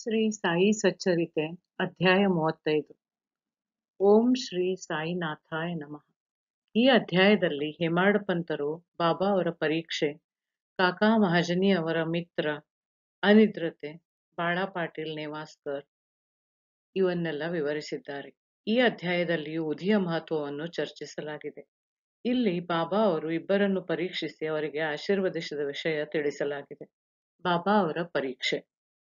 ಶ್ರೀ ಸಾಯಿ ಸಚ್ಚರಿತೆ ಅಧ್ಯಾಯ ಮೂವತ್ತೈದು ಓಂ ಶ್ರೀ ಸಾಯಿನಾಥಾಯ ನಮಃ ಈ ಅಧ್ಯಾಯದಲ್ಲಿ ಹೇಮಾಡ್ ಪಂತರು ಬಾಬಾ ಅವರ ಪರೀಕ್ಷೆ ಕಾಕಾ ಮಹಾಜನಿ ಅವರ ಮಿತ್ರ ಅನಿದ್ರತೆ ಬಾಳಾ ಪಾಟೀಲ್ ನೇವಾಸ್ಕರ್ ಇವನ್ನೆಲ್ಲ ವಿವರಿಸಿದ್ದಾರೆ ಈ ಅಧ್ಯಾಯದಲ್ಲಿ ಉದಿಯ ಮಹತ್ವವನ್ನು ಚರ್ಚಿಸಲಾಗಿದೆ ಇಲ್ಲಿ ಬಾಬಾ ಅವರು ಇಬ್ಬರನ್ನು ಪರೀಕ್ಷಿಸಿ ಅವರಿಗೆ ಆಶೀರ್ವದಿಸಿದ ವಿಷಯ ತಿಳಿಸಲಾಗಿದೆ ಬಾಬಾ ಅವರ ಪರೀಕ್ಷೆ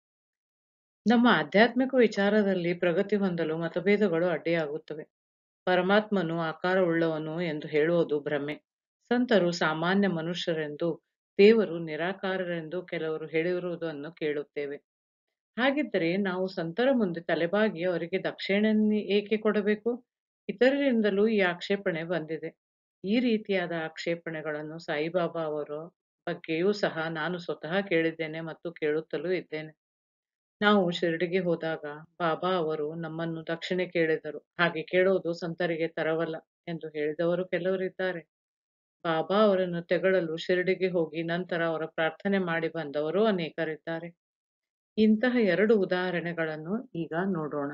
ನಮ್ಮ ಆಧ್ಯಾತ್ಮಿಕ ವಿಚಾರದಲ್ಲಿ ಪ್ರಗತಿ ಹೊಂದಲು ಮತಭೇದಗಳು ಅಡ್ಡಿಯಾಗುತ್ತವೆ ಪರಮಾತ್ಮನು ಆಕಾರವುಳ್ಳವನು ಎಂದು ಹೇಳುವುದು ಭ್ರಮೆ ಸಂತರು ಸಾಮಾನ್ಯ ಮನುಷ್ಯರೆಂದು ದೇವರು ನಿರಾಕಾರರೆಂದು ಕೆಲವರು ಹೇಳಿರುವುದನ್ನು ಕೇಳುತ್ತೇವೆ ಹಾಗಿದ್ದರೆ ನಾವು ಸಂತರ ಮುಂದೆ ತಲೆಬಾಗಿ ಅವರಿಗೆ ದಕ್ಷಿಣೆ ಏಕೆ ಕೊಡಬೇಕು ಇತರರಿಂದಲೂ ಈ ಆಕ್ಷೇಪಣೆ ಬಂದಿದೆ ಈ ರೀತಿಯಾದ ಆಕ್ಷೇಪಣೆಗಳನ್ನು ಸಾಯಿಬಾಬಾ ಅವರ ಬಗ್ಗೆಯೂ ಸಹ ನಾನು ಸ್ವತಃ ಕೇಳಿದ್ದೇನೆ ಮತ್ತು ಕೇಳುತ್ತಲೂ ಇದ್ದೇನೆ ನಾವು ಶಿರಡಿಗೆ ಹೋದಾಗ ಬಾಬಾ ಅವರು ನಮ್ಮನ್ನು ದಕ್ಷಿಣೆ ಕೇಳಿದರು ಹಾಗೆ ಕೇಳುವುದು ಸಂತರಿಗೆ ತರವಲ್ಲ ಎಂದು ಹೇಳಿದವರು ಕೆಲವರಿದ್ದಾರೆ ಬಾಬಾ ಅವರನ್ನು ತೆಗಳಲು ಶಿರಡಿಗೆ ಹೋಗಿ ನಂತರ ಅವರ ಪ್ರಾರ್ಥನೆ ಮಾಡಿ ಬಂದವರು ಅನೇಕರಿದ್ದಾರೆ ಇಂತಹ ಎರಡು ಉದಾಹರಣೆಗಳನ್ನು ಈಗ ನೋಡೋಣ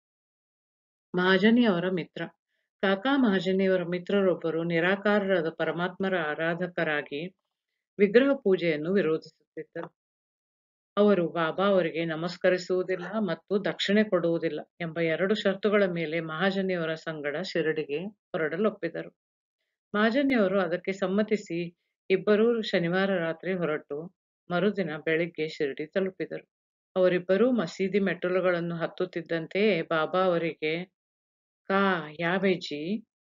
ಮಹಾಜನಿಯವರ ಮಿತ್ರ ಕಾಕಾ ಮಹಾಜನಿಯವರ ಮಿತ್ರರೊಬ್ಬರು ನಿರಾಕಾರರಾದ ಪರಮಾತ್ಮರ ಆರಾಧಕರಾಗಿ ವಿಗ್ರಹ ಪೂಜೆಯನ್ನು ವಿರೋಧಿಸುತ್ತಿದ್ದರು ಅವರು ಬಾಬಾ ಅವರಿಗೆ ನಮಸ್ಕರಿಸುವುದಿಲ್ಲ ಮತ್ತು ದಕ್ಷಿಣೆ ಕೊಡುವುದಿಲ್ಲ ಎಂಬ ಎರಡು ಷರತ್ತುಗಳ ಮೇಲೆ ಮಹಾಜನಿಯವರ ಸಂಗಡ ಶಿರಡಿಗೆ ಹೊರಡಲೊಪ್ಪಿದರು ಮಹಾಜನಿಯವರು ಅದಕ್ಕೆ ಸಮ್ಮತಿಸಿ ಇಬ್ಬರೂ ಶನಿವಾರ ರಾತ್ರಿ ಹೊರಟು ಮರುದಿನ ಬೆಳಿಗ್ಗೆ ಶಿರಡಿ ತಲುಪಿದರು ಅವರಿಬ್ಬರೂ ಮಸೀದಿ ಮೆಟ್ಟಲುಗಳನ್ನು ಹತ್ತುತ್ತಿದ್ದಂತೆಯೇ ಬಾಬಾ ಅವರಿಗೆ ಕಾ ಯಾಬೇಜಿ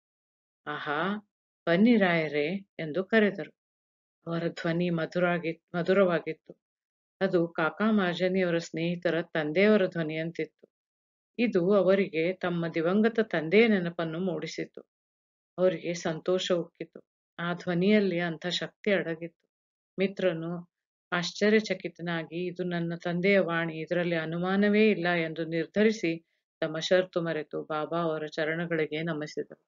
ಆಹಾ ಬನ್ನಿರಾಯರೇ ಎಂದು ಕರೆದರು ಅವರ ಧ್ವನಿ ಮಧುರಾಗಿ ಮಧುರವಾಗಿತ್ತು ಅದು ಕಾಕಾ ಮಾಜನಿಯವರ ಸ್ನೇಹಿತರ ತಂದೆಯವರ ಧ್ವನಿಯಂತಿತ್ತು ಇದು ಅವರಿಗೆ ತಮ್ಮ ದಿವಂಗತ ತಂದೆಯ ನೆನಪನ್ನು ಮೂಡಿಸಿತು ಅವರಿಗೆ ಸಂತೋಷ ಉಕ್ಕಿತು ಆ ಧ್ವನಿಯಲ್ಲಿ ಅಂಥ ಶಕ್ತಿ ಅಡಗಿತ್ತು ಮಿತ್ರನು ಆಶ್ಚರ್ಯಚಕಿತನಾಗಿ ಇದು ನನ್ನ ತಂದೆಯ ವಾಣಿ ಇದರಲ್ಲಿ ಅನುಮಾನವೇ ಇಲ್ಲ ಎಂದು ನಿರ್ಧರಿಸಿ ತಮ್ಮ ಷರತ್ತು ಮರೆತು ಬಾಬಾ ಅವರ ಚರಣಗಳಿಗೆ ನಮಿಸಿದರು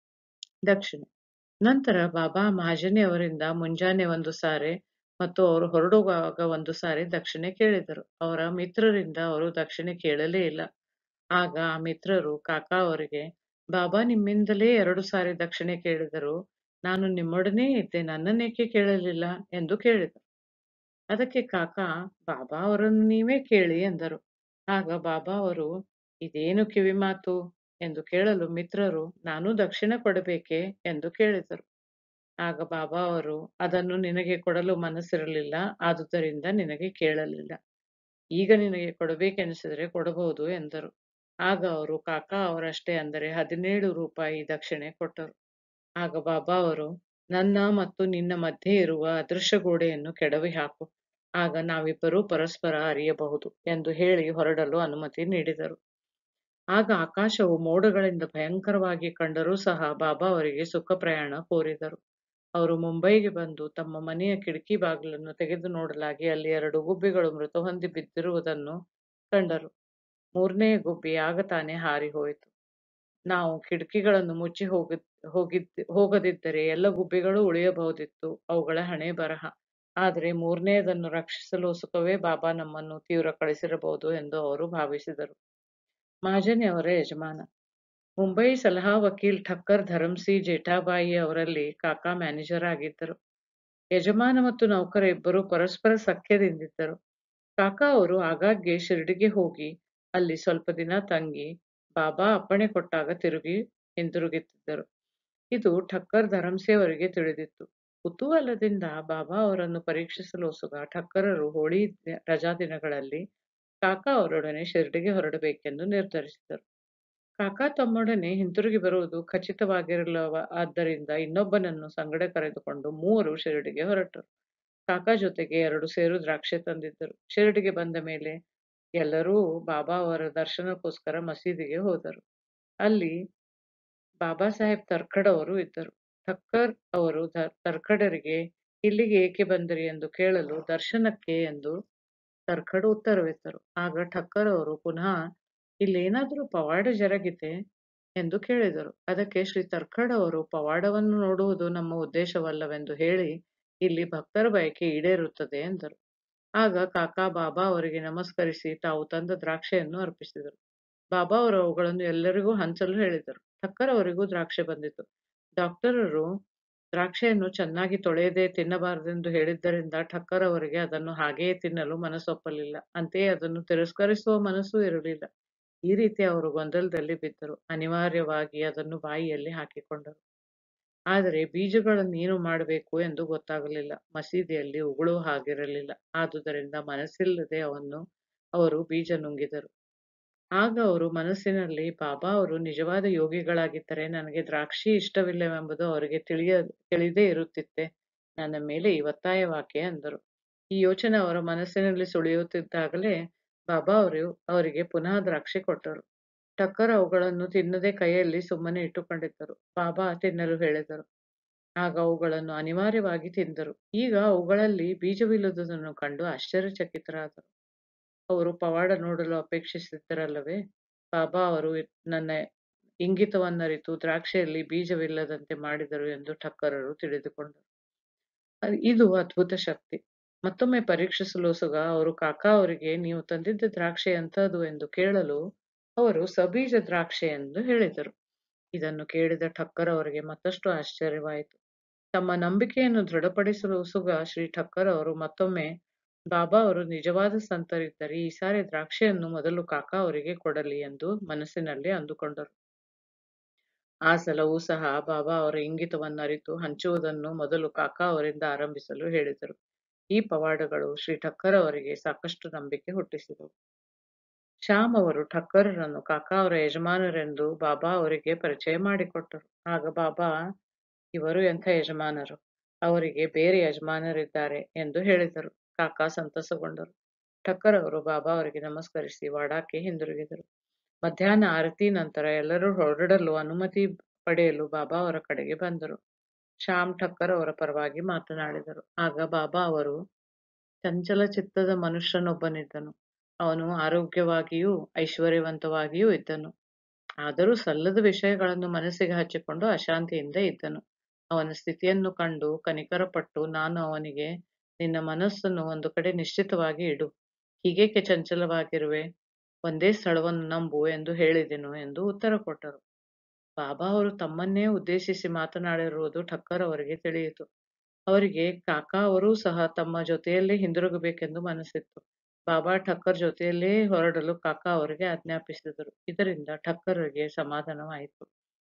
ದಕ್ಷಿಣೆ ನಂತರ ಬಾಬಾ ಮಹಾಜನಿ ಅವರಿಂದ ಮುಂಜಾನೆ ಒಂದು ಸಾರೆ ಮತ್ತು ಅವರು ಹೊರಡುವಾಗ ಒಂದು ಸಾರಿ ದಕ್ಷಿಣೆ ಕೇಳಿದರು ಅವರ ಮಿತ್ರರಿಂದ ಅವರು ದಕ್ಷಿಣೆ ಕೇಳಲೇ ಇಲ್ಲ ಆಗ ಆ ಮಿತ್ರರು ಕಾಕಾ ಅವರಿಗೆ ಬಾಬಾ ನಿಮ್ಮಿಂದಲೇ ಎರಡು ಸಾರಿ ದಕ್ಷಿಣೆ ಕೇಳಿದರು ನಾನು ನಿಮ್ಮೊಡನೆ ಇದ್ದೆ ನನ್ನನ್ನೇಕೆ ಕೇಳಲಿಲ್ಲ ಎಂದು ಕೇಳಿದರು ಅದಕ್ಕೆ ಕಾಕಾ ಬಾಬಾ ಅವರನ್ನು ನೀವೇ ಕೇಳಿ ಎಂದರು ಆಗ ಬಾಬಾ ಅವರು ಇದೇನು ಕಿವಿ ಮಾತು ಎಂದು ಕೇಳಲು ಮಿತ್ರರು ನಾನು ದಕ್ಷಿಣ ಕೊಡಬೇಕೆ ಎಂದು ಕೇಳಿದರು ಆಗ ಬಾಬಾ ಅವರು ಅದನ್ನು ನಿನಗೆ ಕೊಡಲು ಮನಸ್ಸಿರಲಿಲ್ಲ ಆದುದರಿಂದ ನಿನಗೆ ಕೇಳಲಿಲ್ಲ ಈಗ ನಿನಗೆ ಕೊಡಬೇಕೆನಿಸಿದರೆ ಕೊಡಬಹುದು ಎಂದರು ಆಗ ಅವರು ಕಾಕಾ ಅವರಷ್ಟೇ ಅಂದರೆ ಹದಿನೇಳು ರೂಪಾಯಿ ದಕ್ಷಿಣೆ ಕೊಟ್ಟರು ಆಗ ಬಾಬಾ ಅವರು ನನ್ನ ಮತ್ತು ನಿನ್ನ ಮಧ್ಯೆ ಇರುವ ಅದೃಶ್ಯ ಗೋಡೆಯನ್ನು ಕೆಡವಿ ಹಾಕು ಆಗ ನಾವಿಬ್ಬರೂ ಪರಸ್ಪರ ಅರಿಯಬಹುದು ಎಂದು ಹೇಳಿ ಹೊರಡಲು ಅನುಮತಿ ನೀಡಿದರು ಆಗ ಆಕಾಶವು ಮೋಡಗಳಿಂದ ಭಯಂಕರವಾಗಿ ಕಂಡರೂ ಸಹ ಬಾಬಾ ಅವರಿಗೆ ಸುಖ ಪ್ರಯಾಣ ಕೋರಿದರು ಅವರು ಮುಂಬೈಗೆ ಬಂದು ತಮ್ಮ ಮನೆಯ ಕಿಟಕಿ ಬಾಗಿಲನ್ನು ತೆಗೆದು ನೋಡಲಾಗಿ ಅಲ್ಲಿ ಎರಡು ಗುಬ್ಬಿಗಳು ಮೃತ ಹೊಂದಿ ಬಿದ್ದಿರುವುದನ್ನು ಕಂಡರು ಮೂರನೇ ಗುಬ್ಬಿ ಆಗ ತಾನೇ ಹಾರಿ ಹೋಯಿತು ನಾವು ಕಿಟಕಿಗಳನ್ನು ಮುಚ್ಚಿ ಹೋಗಿ ಹೋಗಿದ್ ಹೋಗದಿದ್ದರೆ ಎಲ್ಲ ಗುಬ್ಬಿಗಳು ಉಳಿಯಬಹುದಿತ್ತು ಅವುಗಳ ಹಣೆ ಬರಹ ಆದರೆ ಮೂರನೆಯದನ್ನು ರಕ್ಷಿಸಲು ಸುಖವೇ ಬಾಬಾ ನಮ್ಮನ್ನು ತೀವ್ರ ಕಳಿಸಿರಬಹುದು ಎಂದು ಅವರು ಭಾವಿಸಿದರು ಮಹಾಜನಿ ಅವರ ಯಜಮಾನ ಮುಂಬೈ ಸಲಹಾ ವಕೀಲ್ ಠಕ್ಕರ್ ಧರಂಸಿ ಜೇಠಾಬಾಯಿ ಅವರಲ್ಲಿ ಕಾಕಾ ಮ್ಯಾನೇಜರ್ ಆಗಿದ್ದರು ಯಜಮಾನ ಮತ್ತು ನೌಕರ ಇಬ್ಬರು ಪರಸ್ಪರ ಸಖ್ಯದಿಂದಿದ್ದರು ಕಾಕಾ ಅವರು ಆಗಾಗ್ಗೆ ಶಿರಡಿಗೆ ಹೋಗಿ ಅಲ್ಲಿ ಸ್ವಲ್ಪ ದಿನ ತಂಗಿ ಬಾಬಾ ಅಪ್ಪಣೆ ಕೊಟ್ಟಾಗ ತಿರುಗಿ ಹಿಂತಿರುಗುತ್ತಿದ್ದರು ಇದು ಠಕ್ಕರ್ ಧರಂಸಿ ಅವರಿಗೆ ತಿಳಿದಿತ್ತು ಕುತೂಹಲದಿಂದ ಬಾಬಾ ಅವರನ್ನು ಪರೀಕ್ಷಿಸಲು ಸುಗ ಠಕ್ಕರರು ಹೋಳಿ ರಜಾ ದಿನಗಳಲ್ಲಿ ಕಾಕಾ ಅವರೊಡನೆ ಶಿರಡಿಗೆ ಹೊರಡಬೇಕೆಂದು ನಿರ್ಧರಿಸಿದರು ಕಾಕಾ ತಮ್ಮೊಡನೆ ಹಿಂತಿರುಗಿ ಬರುವುದು ಖಚಿತವಾಗಿರಲಿಲ್ಲ ಆದ್ದರಿಂದ ಇನ್ನೊಬ್ಬನನ್ನು ಸಂಗಡ ಕರೆದುಕೊಂಡು ಮೂವರು ಶಿರಡಿಗೆ ಹೊರಟರು ಕಾಕಾ ಜೊತೆಗೆ ಎರಡು ಸೇರು ದ್ರಾಕ್ಷೆ ತಂದಿದ್ದರು ಶಿರಡಿಗೆ ಬಂದ ಮೇಲೆ ಎಲ್ಲರೂ ಬಾಬಾ ಅವರ ದರ್ಶನಕ್ಕೋಸ್ಕರ ಮಸೀದಿಗೆ ಹೋದರು ಅಲ್ಲಿ ಬಾಬಾ ಸಾಹೇಬ್ ತರ್ಕಡ್ ಅವರು ಇದ್ದರು ಠಕ್ಕರ್ ಅವರು ತರ್ಕಡರಿಗೆ ಇಲ್ಲಿಗೆ ಏಕೆ ಬಂದಿರಿ ಎಂದು ಕೇಳಲು ದರ್ಶನಕ್ಕೆ ಎಂದು ತರ್ಕಡ್ ಉತ್ತರವಿತ್ತರು ಆಗ ಠಕ್ಕರ್ ಅವರು ಪುನಃ ಇಲ್ಲೇನಾದರೂ ಪವಾಡ ಜರಗಿದೆ ಎಂದು ಕೇಳಿದರು ಅದಕ್ಕೆ ಶ್ರೀ ತರ್ಕಡ್ ಅವರು ಪವಾಡವನ್ನು ನೋಡುವುದು ನಮ್ಮ ಉದ್ದೇಶವಲ್ಲವೆಂದು ಹೇಳಿ ಇಲ್ಲಿ ಭಕ್ತರ ಬಯಕೆ ಈಡೇರುತ್ತದೆ ಎಂದರು ಆಗ ಕಾಕಾ ಬಾಬಾ ಅವರಿಗೆ ನಮಸ್ಕರಿಸಿ ತಾವು ತಂದ ದ್ರಾಕ್ಷೆಯನ್ನು ಅರ್ಪಿಸಿದರು ಬಾಬಾ ಅವರು ಅವುಗಳನ್ನು ಎಲ್ಲರಿಗೂ ಹಂಚಲು ಹೇಳಿದರು ಠಕ್ಕರ್ ಅವರಿಗೂ ದ್ರಾಕ್ಷೆ ಬಂದಿತು ಡಾಕ್ಟರರು ದ್ರಾಕ್ಷೆಯನ್ನು ಚೆನ್ನಾಗಿ ತೊಳೆಯದೆ ತಿನ್ನಬಾರದೆಂದು ಹೇಳಿದ್ದರಿಂದ ಠಕ್ಕರ್ ಅವರಿಗೆ ಅದನ್ನು ಹಾಗೆಯೇ ತಿನ್ನಲು ಮನಸ್ಸೊಪ್ಪಲಿಲ್ಲ ಅಂತೆಯೇ ಅದನ್ನು ತಿರಸ್ಕರಿಸುವ ಮನಸ್ಸೂ ಇರಲಿಲ್ಲ ಈ ರೀತಿ ಅವರು ಗೊಂದಲದಲ್ಲಿ ಬಿದ್ದರು ಅನಿವಾರ್ಯವಾಗಿ ಅದನ್ನು ಬಾಯಿಯಲ್ಲಿ ಹಾಕಿಕೊಂಡರು ಆದರೆ ಬೀಜಗಳನ್ನೇನು ಮಾಡಬೇಕು ಎಂದು ಗೊತ್ತಾಗಲಿಲ್ಲ ಮಸೀದಿಯಲ್ಲಿ ಉಗುಳುವ ಹಾಗಿರಲಿಲ್ಲ ಆದುದರಿಂದ ಮನಸ್ಸಿಲ್ಲದೆ ಅವನ್ನು ಅವರು ಬೀಜ ನುಂಗಿದರು ಆಗ ಅವರು ಮನಸ್ಸಿನಲ್ಲಿ ಬಾಬಾ ಅವರು ನಿಜವಾದ ಯೋಗಿಗಳಾಗಿದ್ದರೆ ನನಗೆ ದ್ರಾಕ್ಷಿ ಇಷ್ಟವಿಲ್ಲವೆಂಬುದು ಅವರಿಗೆ ತಿಳಿಯ ತಿಳಿದೇ ಇರುತ್ತಿತ್ತೆ ನನ್ನ ಮೇಲೆ ಈ ಒತ್ತಾಯವಾಕೆ ಅಂದರು ಈ ಯೋಚನೆ ಅವರ ಮನಸ್ಸಿನಲ್ಲಿ ಸುಳಿಯುತ್ತಿದ್ದಾಗಲೇ ಬಾಬಾ ಅವರು ಅವರಿಗೆ ಪುನಃ ದ್ರಾಕ್ಷಿ ಕೊಟ್ಟರು ಟಕ್ಕರ್ ಅವುಗಳನ್ನು ತಿನ್ನದೆ ಕೈಯಲ್ಲಿ ಸುಮ್ಮನೆ ಇಟ್ಟುಕೊಂಡಿದ್ದರು ಬಾಬಾ ತಿನ್ನಲು ಹೇಳಿದರು ಆಗ ಅವುಗಳನ್ನು ಅನಿವಾರ್ಯವಾಗಿ ತಿಂದರು ಈಗ ಅವುಗಳಲ್ಲಿ ಬೀಜವಿಲ್ಲದುದನ್ನು ಕಂಡು ಆಶ್ಚರ್ಯಚಕಿತರಾದರು ಅವರು ಪವಾಡ ನೋಡಲು ಅಪೇಕ್ಷಿಸಿದ್ದರಲ್ಲವೇ ಬಾಬಾ ಅವರು ನನ್ನ ಇಂಗಿತವನ್ನರಿತು ದ್ರಾಕ್ಷಿಯಲ್ಲಿ ಬೀಜವಿಲ್ಲದಂತೆ ಮಾಡಿದರು ಎಂದು ಠಕ್ಕರರು ತಿಳಿದುಕೊಂಡರು ಅದ್- ಇದು ಅದ್ಭುತ ಶಕ್ತಿ ಮತ್ತೊಮ್ಮೆ ಪರೀಕ್ಷಿಸಲು ಸುಗ ಅವರು ಕಾಕಾ ಅವರಿಗೆ ನೀವು ತಂದಿದ್ದ ದ್ರಾಕ್ಷಿ ಎಂಥದ್ದು ಎಂದು ಕೇಳಲು ಅವರು ಸಬೀಜ ದ್ರಾಕ್ಷಿ ಎಂದು ಹೇಳಿದರು ಇದನ್ನು ಕೇಳಿದ ಠಕ್ಕರ್ ಅವರಿಗೆ ಮತ್ತಷ್ಟು ಆಶ್ಚರ್ಯವಾಯಿತು ತಮ್ಮ ನಂಬಿಕೆಯನ್ನು ದೃಢಪಡಿಸಲು ಸುಗ ಶ್ರೀ ಠಕ್ಕರ್ ಅವರು ಮತ್ತೊಮ್ಮೆ ಬಾಬಾ ಅವರು ನಿಜವಾದ ಸಂತರಿದ್ದರೆ ಈ ಸಾರಿ ದ್ರಾಕ್ಷಿಯನ್ನು ಮೊದಲು ಕಾಕಾ ಅವರಿಗೆ ಕೊಡಲಿ ಎಂದು ಮನಸ್ಸಿನಲ್ಲಿ ಅಂದುಕೊಂಡರು ಆ ಸಲವೂ ಸಹ ಬಾಬಾ ಅವರ ಇಂಗಿತವನ್ನರಿತು ಹಂಚುವುದನ್ನು ಮೊದಲು ಕಾಕಾ ಅವರಿಂದ ಆರಂಭಿಸಲು ಹೇಳಿದರು ಈ ಪವಾಡಗಳು ಶ್ರೀ ಠಕ್ಕರ್ ಅವರಿಗೆ ಸಾಕಷ್ಟು ನಂಬಿಕೆ ಹುಟ್ಟಿಸಿದವು ಶ್ಯಾಮ್ ಅವರು ಠಕ್ಕರರನ್ನು ಕಾಕಾ ಅವರ ಯಜಮಾನರೆಂದು ಬಾಬಾ ಅವರಿಗೆ ಪರಿಚಯ ಮಾಡಿಕೊಟ್ಟರು ಆಗ ಬಾಬಾ ಇವರು ಎಂಥ ಯಜಮಾನರು ಅವರಿಗೆ ಬೇರೆ ಯಜಮಾನರಿದ್ದಾರೆ ಎಂದು ಹೇಳಿದರು ಕಾಕಾ ಸಂತಸಗೊಂಡರು ಠಕ್ಕರ್ ಅವರು ಬಾಬಾ ಅವರಿಗೆ ನಮಸ್ಕರಿಸಿ ವಾಡಾಕ್ಕೆ ಹಿಂದಿರುಗಿದರು ಮಧ್ಯಾಹ್ನ ಆರತಿ ನಂತರ ಎಲ್ಲರೂ ಹೊರಡಲು ಅನುಮತಿ ಪಡೆಯಲು ಬಾಬಾ ಅವರ ಕಡೆಗೆ ಬಂದರು ಶ್ಯಾಮ್ ಠಕ್ಕರ್ ಅವರ ಪರವಾಗಿ ಮಾತನಾಡಿದರು ಆಗ ಬಾಬಾ ಅವರು ಚಂಚಲ ಚಿತ್ತದ ಮನುಷ್ಯನೊಬ್ಬನಿದ್ದನು ಅವನು ಆರೋಗ್ಯವಾಗಿಯೂ ಐಶ್ವರ್ಯವಂತವಾಗಿಯೂ ಇದ್ದನು ಆದರೂ ಸಲ್ಲದ ವಿಷಯಗಳನ್ನು ಮನಸ್ಸಿಗೆ ಹಚ್ಚಿಕೊಂಡು ಅಶಾಂತಿಯಿಂದ ಇದ್ದನು ಅವನ ಸ್ಥಿತಿಯನ್ನು ಕಂಡು ಕನಿಕರಪಟ್ಟು ನಾನು ಅವನಿಗೆ ನಿನ್ನ ಮನಸ್ಸನ್ನು ಒಂದು ಕಡೆ ನಿಶ್ಚಿತವಾಗಿ ಇಡು ಹೀಗೇಕೆ ಚಂಚಲವಾಗಿರುವೆ ಒಂದೇ ಸ್ಥಳವನ್ನು ನಂಬು ಎಂದು ಹೇಳಿದೆನು ಎಂದು ಉತ್ತರ ಕೊಟ್ಟರು ಬಾಬಾ ಅವರು ತಮ್ಮನ್ನೇ ಉದ್ದೇಶಿಸಿ ಮಾತನಾಡಿರುವುದು ಠಕ್ಕರ್ ಅವರಿಗೆ ತಿಳಿಯಿತು ಅವರಿಗೆ ಕಾಕಾ ಅವರೂ ಸಹ ತಮ್ಮ ಜೊತೆಯಲ್ಲೇ ಹಿಂದಿರುಗಬೇಕೆಂದು ಮನಸ್ಸಿತ್ತು ಬಾಬಾ ಠಕ್ಕರ್ ಜೊತೆಯಲ್ಲೇ ಹೊರಡಲು ಕಾಕಾ ಅವರಿಗೆ ಆಜ್ಞಾಪಿಸಿದರು ಇದರಿಂದ ಠಕ್ಕರ್ಗೆ ಸಮಾಧಾನವಾಯಿತು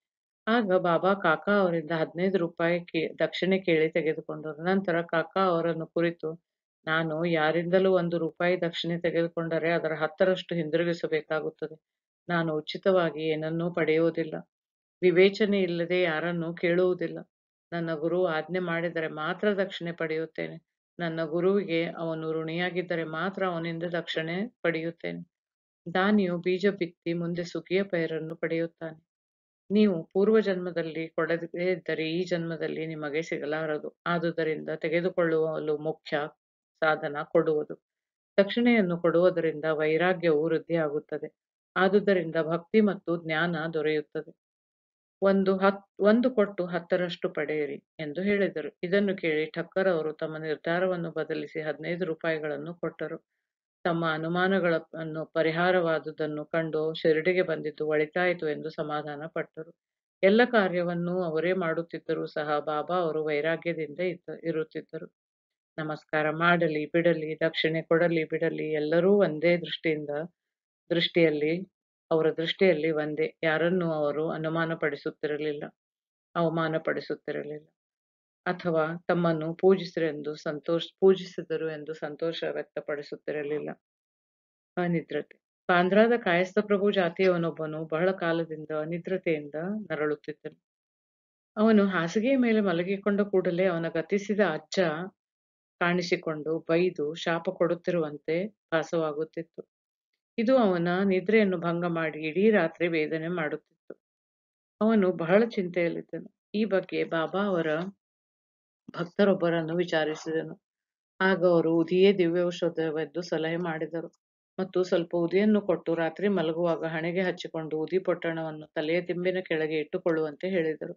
ಆಗ ಬಾಬಾ ಕಾಕಾ ಅವರಿಂದ ಹದಿನೈದು ರೂಪಾಯಿ ಕೇ ದಕ್ಷಿಣೆ ಕೇಳಿ ತೆಗೆದುಕೊಂಡರು ನಂತರ ಕಾಕಾ ಅವರನ್ನು ಕುರಿತು ನಾನು ಯಾರಿಂದಲೂ ಒಂದು ರೂಪಾಯಿ ದಕ್ಷಿಣೆ ತೆಗೆದುಕೊಂಡರೆ ಅದರ ಹತ್ತರಷ್ಟು ಹಿಂದಿರುಗಿಸಬೇಕಾಗುತ್ತದೆ ನಾನು ಉಚಿತವಾಗಿ ಏನನ್ನೂ ಪಡೆಯುವುದಿಲ್ಲ ವಿವೇಚನೆ ಇಲ್ಲದೆ ಯಾರನ್ನೂ ಕೇಳುವುದಿಲ್ಲ ನನ್ನ ಗುರು ಆಜ್ಞೆ ಮಾಡಿದರೆ ಮಾತ್ರ ದಕ್ಷಿಣೆ ಪಡೆಯುತ್ತೇನೆ ನನ್ನ ಗುರುವಿಗೆ ಅವನು ಋಣಿಯಾಗಿದ್ದರೆ ಮಾತ್ರ ಅವನಿಂದ ದಕ್ಷಿಣೆ ಪಡೆಯುತ್ತೇನೆ ದಾನಿಯು ಬೀಜ ಬಿತ್ತಿ ಮುಂದೆ ಸುಗ್ಗಿಯ ಪೈರನ್ನು ಪಡೆಯುತ್ತಾನೆ ನೀವು ಪೂರ್ವ ಜನ್ಮದಲ್ಲಿ ಕೊಡದೇ ಇದ್ದರೆ ಈ ಜನ್ಮದಲ್ಲಿ ನಿಮಗೆ ಸಿಗಲಾರದು ಆದುದರಿಂದ ತೆಗೆದುಕೊಳ್ಳುವಲು ಮುಖ್ಯ ಸಾಧನ ಕೊಡುವುದು ದಕ್ಷಿಣೆಯನ್ನು ಕೊಡುವುದರಿಂದ ವೈರಾಗ್ಯವು ವೃದ್ಧಿಯಾಗುತ್ತದೆ ಆದುದರಿಂದ ಭಕ್ತಿ ಮತ್ತು ಜ್ಞಾನ ದೊರೆಯುತ್ತದೆ ಒಂದು ಹತ್ ಒಂದು ಕೊಟ್ಟು ಹತ್ತರಷ್ಟು ಪಡೆಯಿರಿ ಎಂದು ಹೇಳಿದರು ಇದನ್ನು ಕೇಳಿ ಠಕ್ಕರ್ ಅವರು ತಮ್ಮ ನಿರ್ಧಾರವನ್ನು ಬದಲಿಸಿ ಹದಿನೈದು ರೂಪಾಯಿಗಳನ್ನು ಕೊಟ್ಟರು ತಮ್ಮ ಅನುಮಾನಗಳನ್ನು ಪರಿಹಾರವಾದುದನ್ನು ಕಂಡು ಶಿರಡಿಗೆ ಬಂದಿದ್ದು ಒಳಿತಾಯಿತು ಎಂದು ಸಮಾಧಾನ ಪಟ್ಟರು ಎಲ್ಲ ಕಾರ್ಯವನ್ನೂ ಅವರೇ ಮಾಡುತ್ತಿದ್ದರೂ ಸಹ ಬಾಬಾ ಅವರು ವೈರಾಗ್ಯದಿಂದ ಇದ್ದ ಇರುತ್ತಿದ್ದರು ನಮಸ್ಕಾರ ಮಾಡಲಿ ಬಿಡಲಿ ದಕ್ಷಿಣೆ ಕೊಡಲಿ ಬಿಡಲಿ ಎಲ್ಲರೂ ಒಂದೇ ದೃಷ್ಟಿಯಿಂದ ದೃಷ್ಟಿಯಲ್ಲಿ ಅವರ ದೃಷ್ಟಿಯಲ್ಲಿ ಒಂದೇ ಯಾರನ್ನೂ ಅವರು ಅನುಮಾನ ಪಡಿಸುತ್ತಿರಲಿಲ್ಲ ಅವಮಾನ ಪಡಿಸುತ್ತಿರಲಿಲ್ಲ ಅಥವಾ ತಮ್ಮನ್ನು ಪೂಜಿಸಿರೆಂದು ಸಂತೋಷ ಪೂಜಿಸಿದರು ಎಂದು ಸಂತೋಷ ವ್ಯಕ್ತಪಡಿಸುತ್ತಿರಲಿಲ್ಲ ಅನಿದ್ರತೆ ಬಾಂದ್ರಾದ ಕಾಯಸ್ಥ ಪ್ರಭು ಜಾತಿಯವನೊಬ್ಬನು ಬಹಳ ಕಾಲದಿಂದ ಅನಿದ್ರತೆಯಿಂದ ನರಳುತ್ತಿದ್ದನು ಅವನು ಹಾಸಿಗೆಯ ಮೇಲೆ ಮಲಗಿಕೊಂಡ ಕೂಡಲೇ ಅವನ ಗತಿಸಿದ ಅಜ್ಜ ಕಾಣಿಸಿಕೊಂಡು ಬೈದು ಶಾಪ ಕೊಡುತ್ತಿರುವಂತೆ ಭಾಸವಾಗುತ್ತಿತ್ತು ಇದು ಅವನ ನಿದ್ರೆಯನ್ನು ಭಂಗ ಮಾಡಿ ಇಡೀ ರಾತ್ರಿ ವೇದನೆ ಮಾಡುತ್ತಿತ್ತು ಅವನು ಬಹಳ ಚಿಂತೆಯಲ್ಲಿದ್ದನು ಈ ಬಗ್ಗೆ ಬಾಬಾ ಅವರ ಭಕ್ತರೊಬ್ಬರನ್ನು ವಿಚಾರಿಸಿದನು ಆಗ ಅವರು ಉದಿಯೇ ದಿವ್ಯೌಷಧವೆಂದು ಸಲಹೆ ಮಾಡಿದರು ಮತ್ತು ಸ್ವಲ್ಪ ಉದಿಯನ್ನು ಕೊಟ್ಟು ರಾತ್ರಿ ಮಲಗುವಾಗ ಹಣೆಗೆ ಹಚ್ಚಿಕೊಂಡು ಉದಿ ಪೊಟ್ಟಣವನ್ನು ತಲೆಯ ತಿಂಬಿನ ಕೆಳಗೆ ಇಟ್ಟುಕೊಳ್ಳುವಂತೆ ಹೇಳಿದರು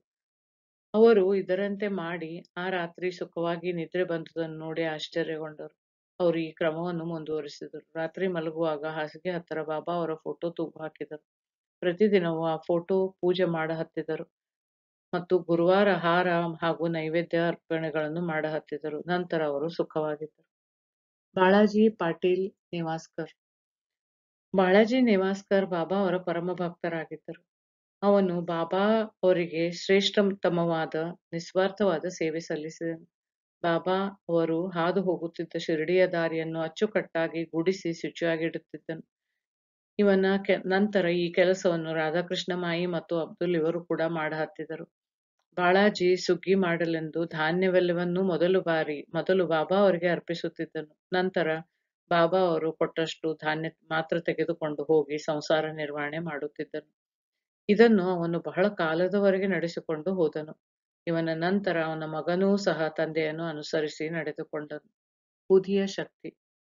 ಅವರು ಇದರಂತೆ ಮಾಡಿ ಆ ರಾತ್ರಿ ಸುಖವಾಗಿ ನಿದ್ರೆ ಬಂದುದನ್ನು ನೋಡಿ ಆಶ್ಚರ್ಯಗೊಂಡರು ಅವರು ಈ ಕ್ರಮವನ್ನು ಮುಂದುವರಿಸಿದರು ರಾತ್ರಿ ಮಲಗುವಾಗ ಹಾಸಿಗೆ ಹತ್ತಿರ ಬಾಬಾ ಅವರ ಫೋಟೋ ತೂಗು ಹಾಕಿದರು ಪ್ರತಿದಿನವೂ ಆ ಫೋಟೋ ಪೂಜೆ ಮಾಡಹತ್ತಿದರು ಮತ್ತು ಗುರುವಾರ ಹಾರ ಹಾಗೂ ನೈವೇದ್ಯ ಅರ್ಪಣೆಗಳನ್ನು ಮಾಡಹತ್ತಿದರು ನಂತರ ಅವರು ಸುಖವಾಗಿದ್ದರು ಬಾಳಾಜಿ ಪಾಟೀಲ್ ನಿವಾಸ್ಕರ್ ಬಾಳಾಜಿ ನಿವಾಸ್ಕರ್ ಬಾಬಾ ಅವರ ಪರಮ ಭಕ್ತರಾಗಿದ್ದರು ಅವನು ಬಾಬಾ ಅವರಿಗೆ ಶ್ರೇಷ್ಠತಮವಾದ ನಿಸ್ವಾರ್ಥವಾದ ಸೇವೆ ಸಲ್ಲಿಸಿದನು ಬಾಬಾ ಅವರು ಹಾದು ಹೋಗುತ್ತಿದ್ದ ಶಿರಡಿಯ ದಾರಿಯನ್ನು ಅಚ್ಚುಕಟ್ಟಾಗಿ ಗುಡಿಸಿ ಶುಚಿಯಾಗಿಡುತ್ತಿದ್ದನು ಇವನ ಕೆ ನಂತರ ಈ ಕೆಲಸವನ್ನು ರಾಧಾಕೃಷ್ಣ ಮಾಯಿ ಮತ್ತು ಅಬ್ದುಲ್ ಇವರು ಕೂಡ ಮಾಡಹತ್ತಿದರು ಬಾಳಾಜಿ ಸುಗ್ಗಿ ಮಾಡಲೆಂದು ಧಾನ್ಯವೆಲ್ಲವನ್ನೂ ಮೊದಲು ಬಾರಿ ಮೊದಲು ಬಾಬಾ ಅವರಿಗೆ ಅರ್ಪಿಸುತ್ತಿದ್ದನು ನಂತರ ಬಾಬಾ ಅವರು ಕೊಟ್ಟಷ್ಟು ಧಾನ್ಯ ಮಾತ್ರ ತೆಗೆದುಕೊಂಡು ಹೋಗಿ ಸಂಸಾರ ನಿರ್ವಹಣೆ ಮಾಡುತ್ತಿದ್ದನು ಇದನ್ನು ಅವನು ಬಹಳ ಕಾಲದವರೆಗೆ ನಡೆಸಿಕೊಂಡು ಹೋದನು ಇವನ ನಂತರ ಅವನ ಮಗನೂ ಸಹ ತಂದೆಯನ್ನು ಅನುಸರಿಸಿ ನಡೆದುಕೊಂಡನು ಬುಧಿಯ ಶಕ್ತಿ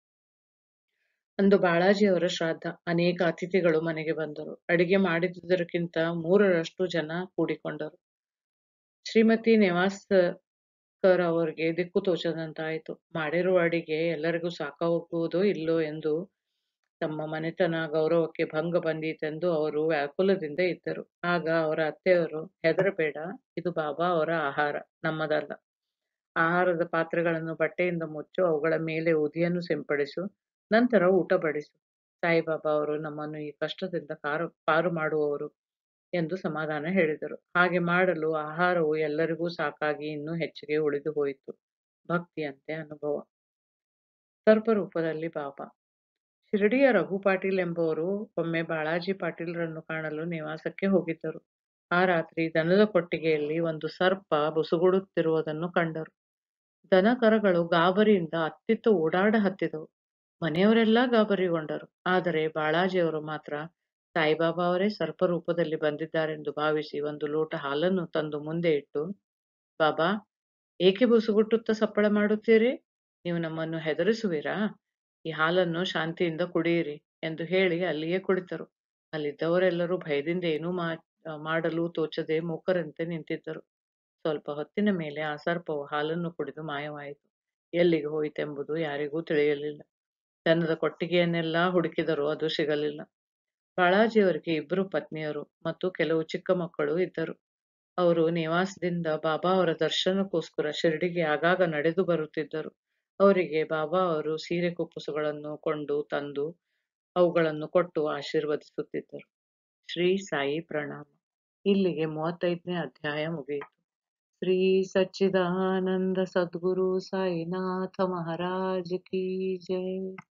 ಅಂದು ಬಾಳಾಜಿಯವರ ಶ್ರಾದ್ದ ಅನೇಕ ಅತಿಥಿಗಳು ಮನೆಗೆ ಬಂದರು ಅಡಿಗೆ ಮಾಡಿದುದಕ್ಕಿಂತ ಮೂರರಷ್ಟು ಜನ ಕೂಡಿಕೊಂಡರು ಶ್ರೀಮತಿ ನಿವಾಸ್ಕರ್ ಅವರಿಗೆ ದಿಕ್ಕು ತೋಚದಂತಾಯಿತು ಮಾಡಿರುವ ಅಡಿಗೆ ಎಲ್ಲರಿಗೂ ಸಾಕಾಗುವುದೋ ಇಲ್ಲೋ ಎಂದು ತಮ್ಮ ಮನೆತನ ಗೌರವಕ್ಕೆ ಭಂಗ ಬಂದೀತೆಂದು ಅವರು ವ್ಯಾಕುಲದಿಂದ ಇದ್ದರು ಆಗ ಅವರ ಅತ್ತೆಯವರು ಹೆದರಬೇಡ ಇದು ಬಾಬಾ ಅವರ ಆಹಾರ ನಮ್ಮದಲ್ಲ ಆಹಾರದ ಪಾತ್ರೆಗಳನ್ನು ಬಟ್ಟೆಯಿಂದ ಮುಚ್ಚು ಅವುಗಳ ಮೇಲೆ ಉದಿಯನ್ನು ಸಿಂಪಡಿಸು ನಂತರ ಊಟ ಬಡಿಸು ಸಾಯಿಬಾಬಾ ಅವರು ನಮ್ಮನ್ನು ಈ ಕಷ್ಟದಿಂದ ಕಾರು ಪಾರು ಮಾಡುವವರು ಎಂದು ಸಮಾಧಾನ ಹೇಳಿದರು ಹಾಗೆ ಮಾಡಲು ಆಹಾರವು ಎಲ್ಲರಿಗೂ ಸಾಕಾಗಿ ಇನ್ನೂ ಹೆಚ್ಚಿಗೆ ಉಳಿದು ಹೋಯಿತು ಭಕ್ತಿಯಂತೆ ಅನುಭವ ಸರ್ಪರೂಪದಲ್ಲಿ ಬಾಬಾ ಶಿರಡಿಯ ರಘು ಪಾಟೀಲ್ ಎಂಬುವರು ಒಮ್ಮೆ ಬಾಳಾಜಿ ಪಾಟೀಲ್ರನ್ನು ಕಾಣಲು ನಿವಾಸಕ್ಕೆ ಹೋಗಿದ್ದರು ಆ ರಾತ್ರಿ ದನದ ಕೊಟ್ಟಿಗೆಯಲ್ಲಿ ಒಂದು ಸರ್ಪ ಬುಸುಗುಡುತ್ತಿರುವುದನ್ನು ಕಂಡರು ದನ ಕರಗಳು ಗಾಬರಿಯಿಂದ ಅತ್ತಿತ್ತ ಓಡಾಡ ಹತ್ತಿದವು ಮನೆಯವರೆಲ್ಲ ಗಾಬರಿಗೊಂಡರು ಆದರೆ ಬಾಳಾಜಿಯವರು ಮಾತ್ರ ಸಾಯಿಬಾಬಾ ಅವರೇ ಸರ್ಪ ರೂಪದಲ್ಲಿ ಬಂದಿದ್ದಾರೆಂದು ಭಾವಿಸಿ ಒಂದು ಲೋಟ ಹಾಲನ್ನು ತಂದು ಮುಂದೆ ಇಟ್ಟು ಬಾಬಾ ಏಕೆ ಬುಸುಗುಟ್ಟುತ್ತಾ ಸಪ್ಪಳ ಮಾಡುತ್ತೀರಿ ನೀವು ನಮ್ಮನ್ನು ಹೆದರಿಸುವಿರಾ ಈ ಹಾಲನ್ನು ಶಾಂತಿಯಿಂದ ಕುಡಿಯಿರಿ ಎಂದು ಹೇಳಿ ಅಲ್ಲಿಯೇ ಕುಳಿತರು ಅಲ್ಲಿದ್ದವರೆಲ್ಲರೂ ಭಯದಿಂದ ಏನೂ ಮಾ ಮಾಡಲು ತೋಚದೆ ಮೂಕರಂತೆ ನಿಂತಿದ್ದರು ಸ್ವಲ್ಪ ಹೊತ್ತಿನ ಮೇಲೆ ಆ ಸರ್ಪವು ಹಾಲನ್ನು ಕುಡಿದು ಮಾಯವಾಯಿತು ಎಲ್ಲಿಗೆ ಹೋಯಿತೆಂಬುದು ಯಾರಿಗೂ ತಿಳಿಯಲಿಲ್ಲ ದನದ ಕೊಟ್ಟಿಗೆಯನ್ನೆಲ್ಲ ಹುಡುಕಿದರೂ ಅದು ಸಿಗಲಿಲ್ಲ ಬಾಳಾಜಿಯವರಿಗೆ ಇಬ್ಬರು ಪತ್ನಿಯರು ಮತ್ತು ಕೆಲವು ಚಿಕ್ಕ ಮಕ್ಕಳು ಇದ್ದರು ಅವರು ನಿವಾಸದಿಂದ ಬಾಬಾ ಅವರ ದರ್ಶನಕ್ಕೋಸ್ಕರ ಶಿರಡಿಗೆ ಆಗಾಗ ನಡೆದು ಬರುತ್ತಿದ್ದರು ಅವರಿಗೆ ಬಾಬಾ ಅವರು ಸೀರೆ ಕುಪ್ಪುಸುಗಳನ್ನು ಕೊಂಡು ತಂದು ಅವುಗಳನ್ನು ಕೊಟ್ಟು ಆಶೀರ್ವದಿಸುತ್ತಿದ್ದರು ಶ್ರೀ ಸಾಯಿ ಪ್ರಣಾಮ ಇಲ್ಲಿಗೆ ಮೂವತ್ತೈದನೇ ಅಧ್ಯಾಯ ಮುಗಿಯಿತು ಶ್ರೀ ಸಚ್ಚಿದಾನಂದ ಸದ್ಗುರು ಸಾಯಿನಾಥ ಮಹಾರಾಜ್ ಕಿ ಜಯ